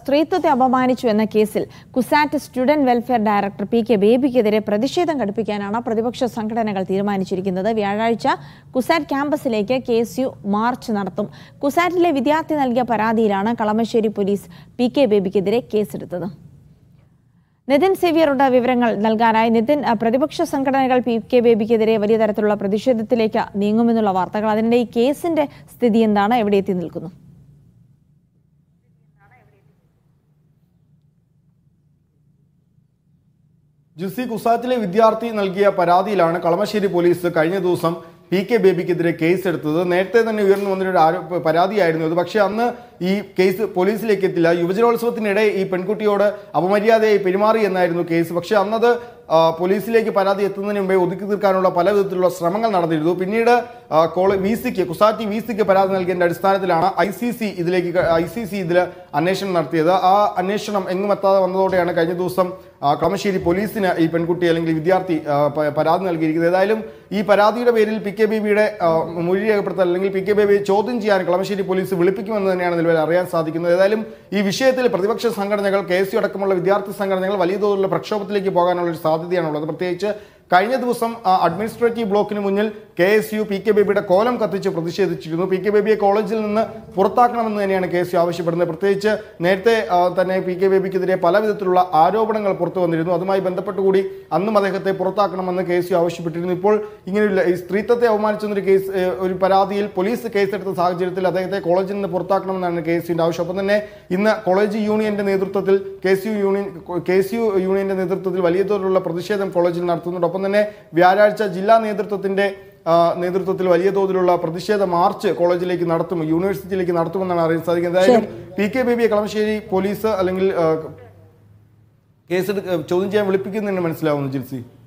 സ്ത്രീത്വത്തെ അപമാനിച്ചു എന്ന കേസിൽ CUSAT student welfare director P K ബേബിക്കെതിരെ പ്രതിഷേധം ഘടിപ്പിക്കാനാണ് പ്രതിപക്ഷ സംഘടനകൾ തീരുമാനിച്ചിരിക്കുന്നത് വ്യാഴാഴ്ച കുസാറ്റ് ക്യാമ്പസിലേക്ക് കെ എസ് യു മാർച്ച് നടത്തും കുസാറ്റിലെ വിദ്യാർത്ഥി നൽകിയ പരാതിയിലാണ് കളമശ്ശേരി പോലീസ് പി കെ ബേബിക്കെതിരെ കേസെടുത്തത് നിതിൻ സേവ്യറുടെ വിവരങ്ങൾ നൽകാനായി നിതിൻ അഹ്, പ്രതിപക്ഷ സംഘടനകൾ പി കെ ബേബിക്കെതിരെ വലിയ തരത്തിലുള്ള പ്രതിഷേധത്തിലേക്ക് നീങ്ങുമെന്നുള്ള വാർത്തകൾ അതിനിടെ ഈ കേസിന്റെ സ്ഥിതി എന്താണ് എവിടെ എത്തി നിൽക്കുന്നു ജുസി കുസാറ്റിലെ വിദ്യാർത്ഥി നൽകിയ പരാതിയിലാണ് കളമശ്ശേരി പോലീസ് കഴിഞ്ഞ ദിവസം പി കെ ബേബിക്കെതിരെ കേസ് എടുത്തത് നേരത്തെ തന്നെ ഉയർന്നു വന്നൊരു ആരോ- പരാതിയായിരുന്നു അത് പക്ഷേ അന്ന് ഈ കേസ് പോലീസിലേക്ക് എത്തില്ല യുവജനോത്സവത്തിനിടെ ഈ പെൺകുട്ടിയോട് അപമര്യാദയായി പെരുമാറി എന്നായിരുന്നു കേസ് പക്ഷേ അന്നത് ആ, പോലീസിലേക്ക് പരാതി എത്തുന്നതിന് മുമ്പേ ഒതുക്കി തീർക്കാനുള്ള പല വിധത്തിലുള്ള ശ്രമങ്ങൾ നടന്നിരുന്നു പിന്നീട് വി സിക്ക് കുസാറ്റി വി സിക്ക് പരാതി നൽകിയതിന്റെ അടിസ്ഥാനത്തിലാണ് ഐ സി സി ഇതിലേക്ക് ഐ സി സി ഇതിൽ അന്വേഷണം നടത്തിയത് ആ അന്വേഷണം എങ്ങും എത്താതെ വന്നതോടെയാണ് കഴിഞ്ഞ ദിവസം ആ, കളമശ്ശേരി പോലീസിന് ഈ പെൺകുട്ടി അല്ലെങ്കിൽ വിദ്യാർത്ഥി ആ, പ- പരാതി നൽകിയിരിക്കുന്നത് ഏതായാലും ഈ പരാതിയുടെ പേരിൽ പി കെ ബേബിയുടെ ആ, മൊഴി രേഖപ്പെടുത്തൽ അല്ലെങ്കിൽ പി കെ ബേബിയെ ചോദ്യം ചെയ്യാൻ കളമശ്ശേരി പോലീസ് വിളിപ്പിക്കുമെന്ന് തന്നെയാണ് നിലവിൽ അറിയാൻ സാധിക്കുന്നത് ഏതായാലും ഈ വിഷയത്തിൽ പ്രതിപക്ഷ സംഘടനകൾ കെ എസ് യു അടക്കമുള്ള വിദ്യാർത്ഥി സംഘടനകൾ വലിയ തോതിലുള്ള പ്രക്ഷോഭത്തിലേക്ക് പോകാനുള്ള ഒരു സാധ്യതയാണുള്ളത് പ്രത്യേകിച്ച് കഴിഞ്ഞ ദിവസം ആ, അഡ്മിനിസ്ട്രേറ്റീവ് ബ്ലോക്കിന് മുന്നിൽ K S U P K ബേബിയുടെ കോലം കത്തിച്ച് പ്രതിഷേധിച്ചിരുന്നു പി കെ ബേബിയെ കോളേജിൽ നിന്ന് പുറത്താക്കണമെന്ന് തന്നെയാണ് കെ എസ് യു ആവശ്യപ്പെടുന്നത് പ്രത്യേകിച്ച് നേരത്തെ ആ, തന്നെ പി കെ ബേബിക്കെതിരെ പല വിധത്തിലുള്ള ആരോപണങ്ങൾ പുറത്തു വന്നിരുന്നു അതുമായി ബന്ധപ്പെട്ട് കൂടി അന്നും അദ്ദേഹത്തെ പുറത്താക്കണമെന്ന് കെ എസ് യു ആവശ്യപ്പെട്ടിരുന്നു ഇപ്പോൾ ഇങ്ങനെയുള്ള ഈ സ്ത്രീത്വത്തെ അവമാനിച്ചെന്നൊരു കേസ് ഏ, ഒരു പരാതിയിൽ പോലീസ് കേസെടുത്ത സാഹചര്യത്തിൽ അദ്ദേഹത്തെ കോളേജിൽ നിന്ന് പുറത്താക്കണമെന്നാണ് കെ എസ് യുവിന്റെ ആവശ്യം ഒപ്പം തന്നെ ഇന്ന് കോളേജ് യൂണിയന്റെ നേതൃത്വത്തിൽ K S U union K S U യൂണിയന്റെ നേതൃത്വത്തിൽ വലിയ തോതിലുള്ള പ്രതിഷേധം കോളേജിൽ നടത്തുന്നുണ്ട് ഒപ്പം തന്നെ വ്യാഴാഴ്ച ജില്ലാ നേതൃത്വത്തിന്റെ ആ, നേതൃത്വത്തിൽ വലിയ തോതിലുള്ള പ്രതിഷേധ മാർച്ച് കോളേജിലേക്ക് നടത്തും യൂണിവേഴ്സിറ്റിയിലേക്ക് നടത്തുമെന്നാണ് അറിയാൻ സാധിക്കുന്നത് എന്തായാലും പി കെ ബേബിയെ കളമശ്ശേരി പോലീസ് അല്ലെങ്കിൽ ആ, കേസ് എടുക്ക- ചോദ്യം ചെയ്യാൻ വിളിപ്പിക്കുന്നുണ്ട് മനസ്സിലാവുന്നു ജിൽസി